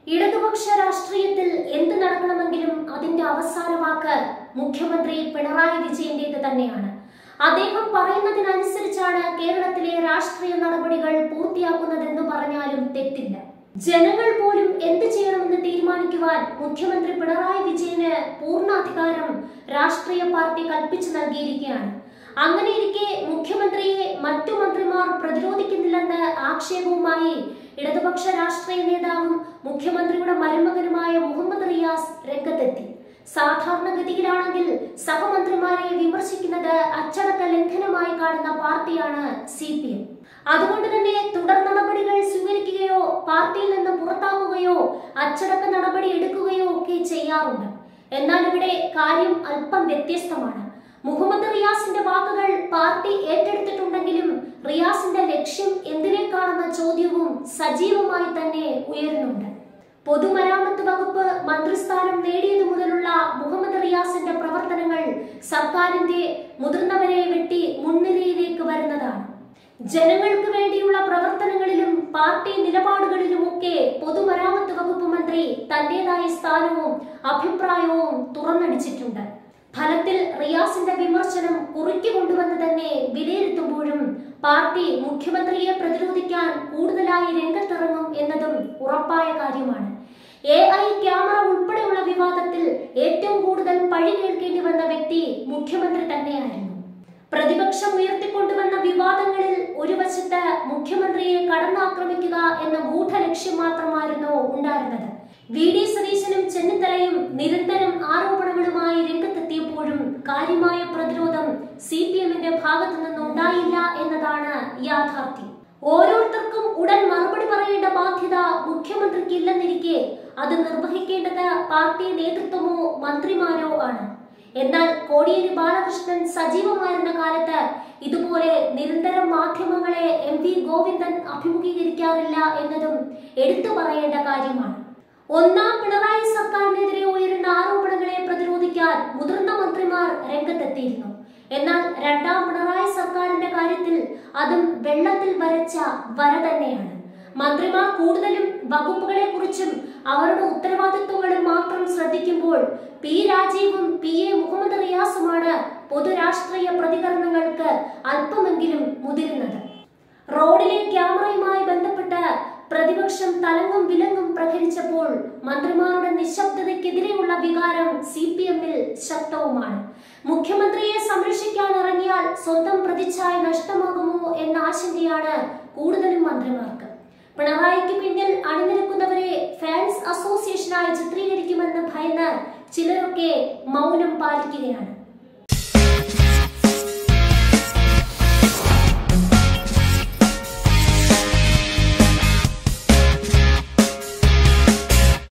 ഇടതുപക്ഷ രാഷ്ട്രീയത്തിൽ എന്ത് നടക്കണമെങ്കിലും അതിന്റെ അവസാന വാക്ക് മുഖ്യമന്ത്രി പിണറായി വിജയന്റേത് തന്നെയാണ് അദ്ദേഹം പറയുന്നതിനനുസരിച്ചാണ് കേരളത്തിലെ രാഷ്ട്രീയ നടപടികൾ പൂർത്തിയാക്കുന്നതെന്ന് പറഞ്ഞാലും തെറ്റില്ല ജനങ്ങൾ പോലും എന്ത് ചെയ്യണമെന്ന് തീരുമാനിക്കുവാൻ മുഖ്യമന്ത്രി പിണറായി വിജയന് പൂർണ്ണാധികാരം രാഷ്ട്രീയ പാർട്ടി കൽപ്പിച്ചു നൽകിയിരിക്കുകയാണ് അങ്ങനെയിരിക്കെ മുഖ്യമന്ത്രിയെ മറ്റു മന്ത്രിമാർ പ്രതിരോധിക്കുന്നില്ലെന്ന ആക്ഷേപവുമായി ഇടതുപക്ഷ രാഷ്ട്രീയ നേതാവും മുഖ്യമന്ത്രിയുടെ മരുമകനുമായ മുഹമ്മദ് റിയാസ് രംഗത്തെത്തി സാധാരണഗതിയിലാണെങ്കിൽ സഹമന്ത്രിമാരെ വിമർശിക്കുന്നത് അച്ചടക്ക ലംഘനമായി കാണുന്ന പാർട്ടിയാണ് സി പി എം അതുകൊണ്ട് തന്നെ തുടർ നടപടികൾ സ്വീകരിക്കുകയോ പാർട്ടിയിൽ നിന്ന് പുറത്താക്കുകയോ അച്ചടക്ക നടപടി എടുക്കുകയോ ഒക്കെ ചെയ്യാറുണ്ട് എന്നാൽ ഇവിടെ കാര്യം അല്പം വ്യത്യസ്തമാണ് മുഹമ്മദ് റിയാസിന്റെ വാക്കുകൾ പാർട്ടി ഏറ്റെടുത്തിട്ടുണ്ടെങ്കിലും റിയാസിന്റെ ലക്ഷ്യം എന്തിനേക്കാണെന്ന ചോദ്യവും സജീവമായി തന്നെ ഉയരുന്നുണ്ട് പൊതുമരാമത്ത് വകുപ്പ് മന്ത്രിസ്ഥാനം നേടിയതു മുതലുള്ള മുഹമ്മദ് റിയാസിന്റെ പ്രവർത്തനങ്ങൾ സർക്കാരിന്റെ മുതിർന്നവരെ വെട്ടി മുൻനിരയിലേക്ക് വരുന്നതാണ് ജനങ്ങൾക്ക് വേണ്ടിയുള്ള പ്രവർത്തനങ്ങളിലും പാർട്ടി നിലപാടുകളിലുമൊക്കെ പൊതുമരാമത്ത് വകുപ്പ് മന്ത്രി തന്റേതായ സ്ഥാനവും അഭിപ്രായവും തുറന്നടിച്ചിട്ടുണ്ട് ഫലത്തിൽ റിയാസിന്റെ വിമർശനം കുറിക്ക് കൊണ്ടുവന്ന് തന്നെ വിലയിരുത്തുമ്പോഴും പാർട്ടി മുഖ്യമന്ത്രിയെ പ്രതിരോധിക്കാൻ കൂടുതലായി രംഗത്തിറങ്ങും എന്നതും ഉറപ്പായ കാര്യമാണ് എ ഐ ക്യാമറ ഉൾപ്പെടെയുള്ള വിവാദത്തിൽ ഏറ്റവും കൂടുതൽ പഴി കേൾക്കേണ്ടി വന്ന വ്യക്തി മുഖ്യമന്ത്രി തന്നെയായിരുന്നു പ്രതിപക്ഷം ഉയർത്തിക്കൊണ്ടുവന്ന വിവാദങ്ങളിൽ ഒരു വശത്ത് മുഖ്യമന്ത്രിയെ കടന്നാക്രമിക്കുക എന്ന ഗൂഢലക്ഷ്യം മാത്രമായിരുന്നു ഉണ്ടായിരുന്നത് വി ഡി സതീശനും ചെന്നിത്തലയും നിരന്തരം ആരോപണങ്ങളുമായി രംഗത്തെത്തിയപ്പോഴും കാര്യമായ പ്രതിരോധം സി പി എമ്മിന്റെ ഭാഗത്തു നിന്നുണ്ടായില്ല എന്നതാണ് യാഥാർത്ഥ്യം ഓരോരുത്തർക്കും ഉടൻ മറുപടി പറയേണ്ട ബാധ്യത മുഖ്യമന്ത്രിക്ക് ഇല്ലെന്നിരിക്കെ അത് നിർവഹിക്കേണ്ടത് പാർട്ടി നേതൃത്വമോ മന്ത്രിമാരോ ആണ് എന്നാൽ കോടിയേരി ബാലകൃഷ്ണൻ സജീവമായിരുന്ന കാലത്ത് ഇതുപോലെ നിരന്തരം മാധ്യമങ്ങളെ എം വി ഗോവിന്ദൻ അഭിമുഖീകരിക്കാറില്ല എന്നതും എടുത്തു പറയേണ്ട കാര്യമാണ് ഒന്നാം പിണറായി സർക്കാരിനെതിരെ ഉയരുന്ന ആരോപണങ്ങളെ പ്രതിരോധിക്കാൻ മുതിർന്ന മന്ത്രിമാർ രംഗത്തെത്തിയിരുന്നു എന്നാൽ രണ്ടാം പിണറായി സർക്കാരിന്റെ കാര്യത്തിൽ അതും വെള്ളത്തിൽ വരച്ച വര തന്നെയാണ് മന്ത്രിമാർ കൂടുതലും വകുപ്പുകളെ കുറിച്ചും അവരുടെ ഉത്തരവാദിത്വങ്ങളും മാത്രം ശ്രദ്ധിക്കുമ്പോൾ പി രാജീവും പി എ മുഹമ്മദ് റിയാസുമാണ് പൊതുരാഷ്ട്രീയ പ്രതികരണങ്ങൾക്ക് അല്പമെങ്കിലും മുതിരുന്നത് റോഡിലെ ക്യാമറയുമായി ബന്ധപ്പെട്ട് പ്രതിപക്ഷം തലങ്ങും വിലങ്ങും പ്രഹരിച്ചപ്പോൾ മന്ത്രിമാരുടെ നിശബ്ദതയ്ക്കെതിരെയുള്ള വികാരം സി പി എമ്മിൽ ശക്തവുമാണ് മുഖ്യമന്ത്രിയെ സംരക്ഷിക്കാൻ ഇറങ്ങിയാൽ സ്വന്തം പ്രതിച്ഛായ നഷ്ടമാകുമോ എന്ന ആശങ്കയാണ് കൂടുതലും മന്ത്രിമാർക്ക് പിണറായിക്ക് പിന്നിൽ അണിനിരക്കുന്നവരെ ഫാൻസ് അസോസിയേഷനായി ചിത്രീകരിക്കുമെന്ന് ഭയന്ന് ചിലരൊക്കെ മൗനം പാലിക്കുകയാണ്